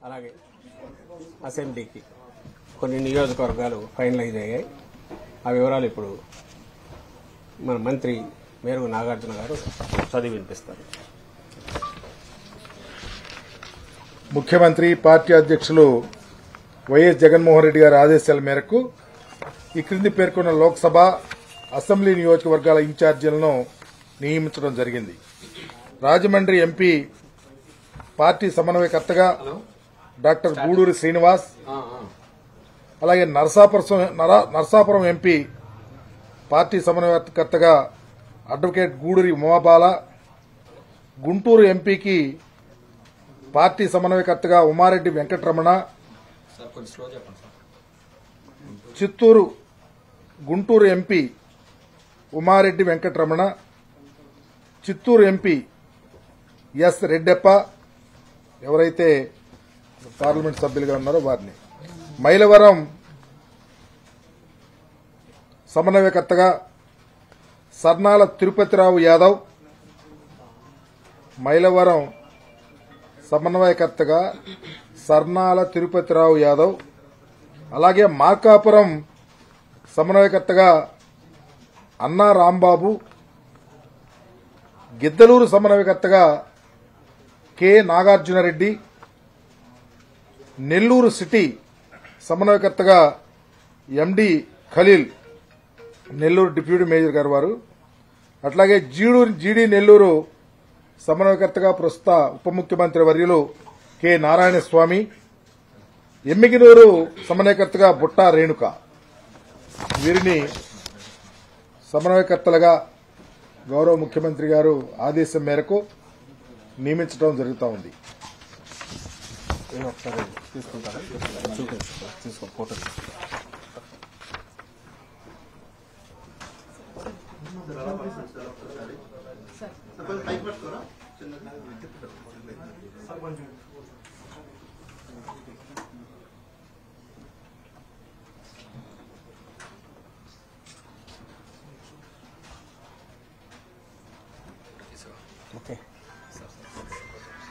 అలాగే అసెంబ్లీకి కొన్ని నియోజకవర్గాలు ఫైనలైజ్ అయ్యాయి ఆ వివరాలు ఇప్పుడు మన మంత్రి మేరుగు నాగార్జున గారు చదివి వినిపిస్తారు ముఖ్యమంత్రి పార్టీ అధ్యక్షులు వైఎస్ జగన్మోహన్ రెడ్డి గారి ఆదేశాల మేరకు ఈ క్రింది పేర్కొన్న లోక్సభ అసెంబ్లీ నియోజకవర్గాల ఇన్ఛార్జీలను నియమించడం జరిగింది రాజమండ్రి ఎంపీ పార్టీ సమన్వయకర్తగా డాక్టర్ గూడూరి శ్రీనివాస్ అలాగే నరసాపురం నర- నరసాపురం ఎంపీ పార్టీ సమన్వయకర్తగా అడ్వకేట్ గూడూరి ఉమాబాల గుంటూరు ఎంపీకి పార్టీ సమన్వయకర్తగా Ummareddy Venkataramana Chittoor Guntur MP Ummareddy Venkataramana Chittoor MP S Reddeppa ఎవరైతే పార్లమెంట్ సభ్యులుగా ఉన్నారో వారిని మైలవరం సమన్వయకర్తగా సర్నాల తిరుపతిరావు యాదవ్ మైలవరం సమన్వయకర్తగా సర్నాల తిరుపతిరావు యాదవ్ అలాగే మార్కాపురం సమన్వయకర్తగా అన్నా రాంబాబు గిద్దలూరు సమన్వయకర్తగా కె నాగార్జునరెడ్డి నెల్లూరు సిటీ సమన్వయకర్తగా MD Khaleel Nellore deputy mayor గారు వారు అట్లాగే జీడూరు జీడీ నెల్లూరు సమన్వయకర్తగా ప్రస్తుత ఉప ముఖ్యమంత్రి వర్యులు కె నారాయణ స్వామి ఎమ్మిగినూరు సమన్వయకర్తగా బుట్టా రేణుక వీరిని సమన్వయకర్తలుగా గౌరవ ముఖ్యమంత్రి గారు ఆదేశం మేరకు నియమించడం జరుగుతూ ఉంది ఇది ఒకసారి తీసుకుంటారా చూపించు తీసుకో ఫోటో తీసుకో. ఓకే